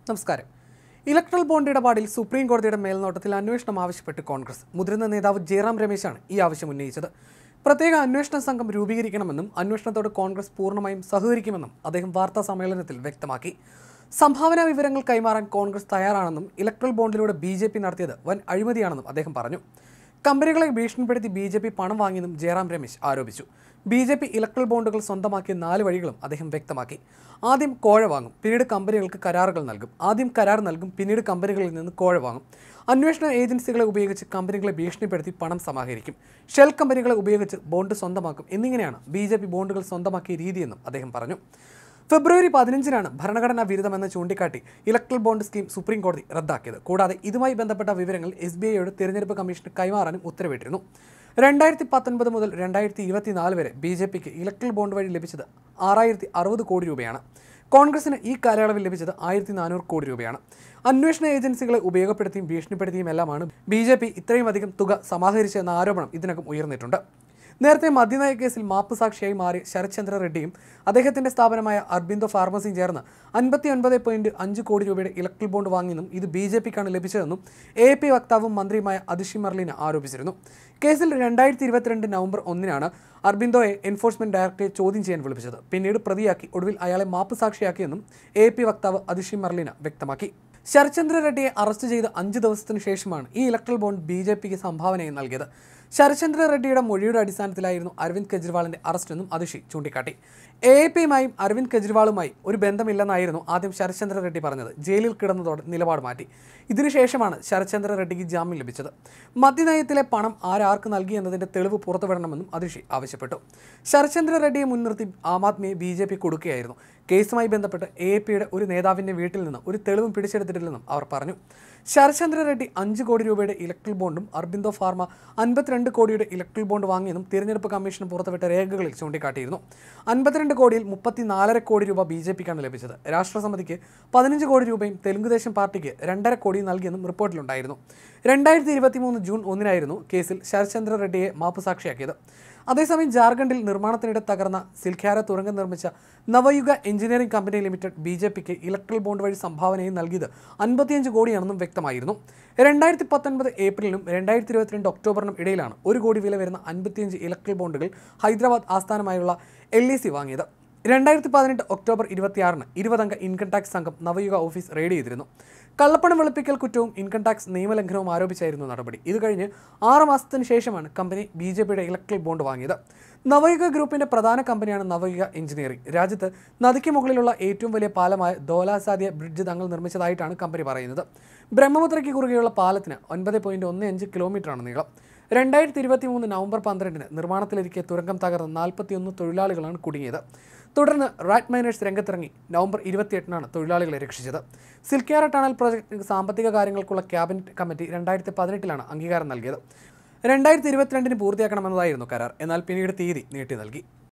നമസ്കാരം electoral bond ഇടപാടിൽ supreme കോടതിയുടെ മേൽനോട്ടത്തിൽ അന്വേഷണം ആവശ്യപ്പെട്ട് കോൺഗ്രസ് മുതിർന്ന നേതാവ് ജയറാം രമേശാണ് ഈ ആവശ്യം ഉന്നയിച്ചത് പ്രത്യേക അന്വേഷണ സംഘം രൂപീകരിക്കണമെന്നും അന്വേഷണത്തോട് കോൺഗ്രസ് പൂർണ്ണമായും സഹകരിക്കുമെന്നും അദ്ദേഹം വാർത്താ സമ്മേളനത്തിൽ വ്യക്തമാക്കി സംഭാവന വിവരങ്ങൾ കൈമാറാൻ കോൺഗ്രസ് തയ്യാറാണെന്നും ഇലക്ട്രൽ ബോണ്ടിലൂടെ ബി ജെ പി നടത്തിയത് വൻ അഴിമതിയാണെന്നും അദ്ദേഹം പറഞ്ഞു കമ്പനികളെ ഭീഷണിപ്പെടുത്തി ബി ജെ പി പണം വാങ്ങിയെന്നും ജയറാം രമേശ് ആരോപിച്ചു ബി ജെ പി ഇലക്ട്രൽ ബോണ്ടുകൾ സ്വന്തമാക്കിയ നാല് വഴികളും അദ്ദേഹം വ്യക്തമാക്കി ആദ്യം കോഴ വാങ്ങും പിന്നീട് കമ്പനികൾക്ക് കരാറുകൾ നൽകും ആദ്യം കരാർ നൽകും പിന്നീട് കമ്പനികളിൽ നിന്ന് കോഴ വാങ്ങും അന്വേഷണ ഏജൻസികളെ ഉപയോഗിച്ച് കമ്പനികളെ ഭീഷണിപ്പെടുത്തി പണം സമാഹരിക്കും ഷെൽ കമ്പനികളെ ഉപയോഗിച്ച് ബോണ്ട് സ്വന്തമാക്കും എന്നിങ്ങനെയാണ് ബി ജെ പി ബോണ്ടുകൾ സ്വന്തമാക്കിയ രീതിയെന്നും അദ്ദേഹം പറഞ്ഞു ഫെബ്രുവരി പതിനഞ്ചിനാണ് ഭരണഘടനാ വിരുദ്ധമെന്ന് ചൂണ്ടിക്കാട്ടി ഇലക്ട്രൽ ബോണ്ട് സ്കീം സുപ്രീം കോടതി റദ്ദാക്കിയത് കൂടാതെ ഇതുമായി ബന്ധപ്പെട്ട വിവരങ്ങൾ എസ് ബി ഐയോട് തിരഞ്ഞെടുപ്പ് കമ്മീഷന് കൈമാറാനും ഉത്തരവിട്ടിരുന്നു രണ്ടായിരത്തി പത്തൊൻപത് മുതൽ രണ്ടായിരത്തി ഇരുപത്തിനാല് വരെ ബി ജെ പിക്ക് ഇലക്ട്രൽ ബോണ്ട് വഴി ലഭിച്ചത് ആറായിരത്തി അറുപത് കോടി രൂപയാണ് കോൺഗ്രസിന് ഈ കാലയളവിൽ ലഭിച്ചത് ആയിരത്തി നാനൂറ് കോടി രൂപയാണ് അന്വേഷണ ഏജൻസികളെ ഉപയോഗപ്പെടുത്തിയും ഭീഷണിപ്പെടുത്തിയും എല്ലാമാണ് ബി ജെ പി ഇത്രയും അധികം തുക സമാഹരിച്ചെന്ന ആരോപണം ഇതിനകം ഉയർന്നിട്ടുണ്ട് നേരത്തെ മദ്യനയ കേസിൽ മാപ്പ് സാക്ഷിയായി മാറിയ ശരത്ചന്ദ്ര റെഡ്ഡിയും അദ്ദേഹത്തിന്റെ സ്ഥാപനമായ അർബിന്ദോ ഫാർമസിയും ചേർന്ന് അൻപത്തി ഒൻപത് പോയിന്റ് അഞ്ച് കോടി രൂപയുടെ ഇലക്ട്രൽ ബോണ്ട് വാങ്ങിയെന്നും ഇത് ബി ജെ പിക്കാണ് ലഭിച്ചതെന്നും എ പി വക്താവും മന്ത്രിയുമായ അതിഷി മർലിന ആരോപിച്ചിരുന്നു കേസിൽ രണ്ടായിരത്തി ഇരുപത്തിരണ്ട് നവംബർ ഒന്നിനാണ് അർബിന്ദോയെ എൻഫോഴ്സ്മെന്റ് ഡയറക്ടറേറ്റ് ചോദ്യം ചെയ്യാൻ വിളിപ്പിച്ചത് പിന്നീട് പ്രതിയാക്കി ഒടുവിൽ അയാളെ മാപ്പ് സാക്ഷിയാക്കിയെന്നും എ പി വക്താവ് അതിഷി മർലിന വ്യക്തമാക്കി ശരത്ചന്ദ്ര റെഡ്ഡിയെ അറസ്റ്റ് ചെയ്ത് അഞ്ച് ദിവസത്തിന് ശേഷമാണ് ഈ ഇലക്ട്രൽ ബോണ്ട് ബി ജെ പിക്ക് സംഭാവനയായി നൽകിയത് ശരത്ചന്ദ്ര റെഡ്ഡിയുടെ മൊഴിയുടെ അടിസ്ഥാനത്തിലായിരുന്നു അരവിന്ദ് കെജ്രിവാളിന്റെ അറസ്റ്റെന്നും അതിഷി ചൂണ്ടിക്കാട്ടി എ എ പിയുമായും അരവിന്ദ് കെജ്രിവാളുമായും ഒരു ബന്ധമില്ലെന്നായിരുന്നു ആദ്യം ശരത്ചന്ദ്ര റെഡ്ഡി പറഞ്ഞത് ജയിലിൽ കിടന്നതോടെ നിലപാട് മാറ്റി ഇതിനുശേഷമാണ് ശരത്ചന്ദ്ര റെഡ്ഡിക്ക് ജാമ്യം ലഭിച്ചത് മദ്യനയത്തിലെ പണം ആരാർക്ക് നൽകി എന്നതിന്റെ തെളിവ് പുറത്തുവിടണമെന്നും അതിഷി ആവശ്യപ്പെട്ടു ശരത്ചന്ദ്ര റെഡ്ഡിയെ മുൻനിർത്തി ആം ആദ്മിയെ ബി ജെ പി കൊടുക്കുകയായിരുന്നു കേസുമായി ബന്ധപ്പെട്ട് എ പിയുടെ ഒരു നേതാവിന്റെ വീട്ടിൽ നിന്ന് ഒരു തെളിവും പിടിച്ചെടുത്തിട്ടില്ലെന്നും അവർ പറഞ്ഞു ശരത്ചന്ദ്ര റെഡ്ഡി അഞ്ച് കോടി രൂപയുടെ ഇലക്ട്രൽ ബോണ്ടും അർബിന്ദോ ഫാർമ അൻപത്തിരണ്ട് കോടിയുടെ ഇലക്ട്രൽ ബോണ്ട് വാങ്ങിയെന്നും തിരഞ്ഞെടുപ്പ് കമ്മീഷൻ പുറത്തുവിട്ട രേഖകളിൽ ചൂണ്ടിക്കാട്ടിയിരുന്നു അൻപത്തിരണ്ട് കോടിയിൽ മുപ്പത്തിനാലര കോടി രൂപ ബി ജെ പിക്കാണ് ലഭിച്ചത് രാഷ്ട്രസമിതിക്ക് പതിനഞ്ച് കോടി രൂപയും തെലുങ്കുദേശം പാർട്ടിക്ക് രണ്ടര കോടി നൽകിയെന്നും റിപ്പോർട്ടിലുണ്ടായിരുന്നു രണ്ടായിരത്തി ഇരുപത്തി മൂന്ന് ജൂൺ ഒന്നിനായിരുന്നു കേസിൽ ശരത്ചന്ദ്ര റെഡ്ഡിയെ മാപ്പുസാക്ഷിയാക്കിയത് അതേസമയം ജാർഖണ്ഡിൽ നിർമ്മാണത്തിനിടെ തകർന്ന സിൽഖ്യാര തുരങ്കം നിർമ്മിച്ച Navayuga engineering company limited B J പിക്ക് ഇലക്ട്രൽ ബോണ്ട് വഴി സംഭാവനയും നൽകിയത് അൻപത്തിയഞ്ച് കോടിയാണെന്നും വ്യക്തമായിരുന്നു രണ്ടായിരത്തി പത്തൊൻപത് ഏപ്രിലിനും രണ്ടായിരത്തി ഇരുപത്തിരണ്ട് ഒക്ടോബറിനും ഇടയിലാണ് ഒരു കോടി വില വരുന്ന അൻപത്തിയഞ്ച് ഇലക്ട്രൽ ബോണ്ടുകൾ ഹൈദരാബാദ് ആസ്ഥാനമായുള്ള എൽ ഇ സി വാങ്ങിയത് രണ്ടായിരത്തി പതിനെട്ട് ഒക്ടോബർ ഇരുപത്തിയാറിന് ഇരുപതംഗ ഇൻകം ടാക്സ് സംഘം നവയുഗ ഓഫീസ് റെയ്ഡ് ചെയ്തിരുന്നു കള്ളപ്പണം വെളുപ്പിക്കൽ കുറ്റവും ഇൻകം ടാക്സ് നിയമലംഘനവും ആരോപിച്ചായിരുന്നു നടപടി ഇത് കഴിഞ്ഞ് ആറ് മാസത്തിന് ശേഷമാണ് കമ്പനി ബി ജെ പിയുടെ ഇലക്ട്രൽ ബോണ്ട് വാങ്ങിയത് നവയുഗ ഗ്രൂപ്പിന്റെ പ്രധാന കമ്പനിയാണ് നവയുഗ എഞ്ചിനീയറിംഗ് രാജ്യത്ത് നദിക്ക് മുകളിലുള്ള ഏറ്റവും വലിയ പാലമായ ധോലാസാദിയ ബ്രിഡ്ജ് തങ്ങൾ നിർമ്മിച്ചതായിട്ടാണ് കമ്പനി പറയുന്നത് ബ്രഹ്മപുത്രയ്ക്ക് കുറുകെയുള്ള പാലത്തിന് ഒൻപത് പോയിന്റ് ഒന്ന് അഞ്ച് കിലോമീറ്ററാണ് നീളം രണ്ടായിരത്തി ഇരുപത്തി മൂന്ന് നവംബർ പന്ത്രണ്ടിന് നിർമ്മാണത്തിലിരിക്കെ തുരങ്കം തകർന്ന് നാൽപ്പത്തിയൊന്ന് തൊഴിലാളികളാണ് കുടുങ്ങിയത് തുടർന്ന് റാറ്റ് മൈനേഴ്സ് രംഗത്തിറങ്ങി നവംബർ ഇരുപത്തിയെട്ടിനാണ് തൊഴിലാളികളെ രക്ഷിച്ചത് സിൽക്യാര ടണൽ പ്രോജക്റ്റിന് സാമ്പത്തിക കാര്യങ്ങൾക്കുള്ള ക്യാബിനറ്റ് കമ്മിറ്റി രണ്ടായിരത്തി പതിനെട്ടിലാണ് അംഗീകാരം നൽകിയത് രണ്ടായിരത്തി ഇരുപത്തിരണ്ടിന് പൂർത്തിയാക്കണമെന്നതായിരുന്നു കരാർ എന്നാൽ പിന്നീട് തീയതി നീട്ടി നൽകി